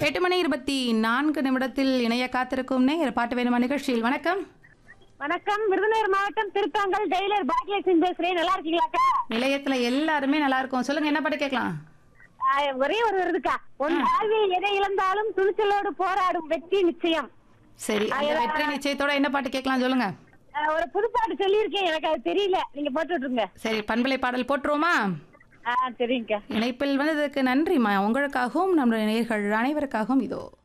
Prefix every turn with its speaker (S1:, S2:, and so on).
S1: எட்டு மணி இருபத்தி நான்கு நிமிடத்தில் இணைய காத்திருக்கும் நேயர் பாட்டு வேணுமா நிகழ்ச்சியில் வணக்கம்
S2: வணக்கம் விருதுநகர் மாவட்டம் திருத்தாங்கல் டெய்லர் பாக்கியலட்சுமி பேசுறேன் நல்லா இருக்கீங்களாக்கா
S1: நிலையத்துல எல்லாருமே நல்லா இருக்கும் சொல்லுங்க என்ன பாட்டு கேட்கலாம்
S2: ஆஹ் ஒரே ஒரு வருதுக்கா உன் வாழ்வில் எதை இழந்தாலும் துணிச்சலோடு போராடும் வெற்றி நிச்சயம்
S1: சரி அந்த வெற்றி நிச்சயத்தோட என்ன பாட்டு கேட்கலாம் சொல்லுங்க
S2: ஆஹ் ஒரு புதுப்பாட்டு சொல்லியிருக்கேன் எனக்கு அது தெரியல நீங்க போட்டு விட்டுருங்க
S1: சரி பண்பலை பாடல் போட்டுருவோமா
S2: ஆஹ் சரிங்கக்கா
S1: இணைப்பில் வந்ததுக்கு நன்றிம்மா உங்களுக்காகவும் நம்முடைய நேயர்கள் அனைவருக்காகவும் இதோ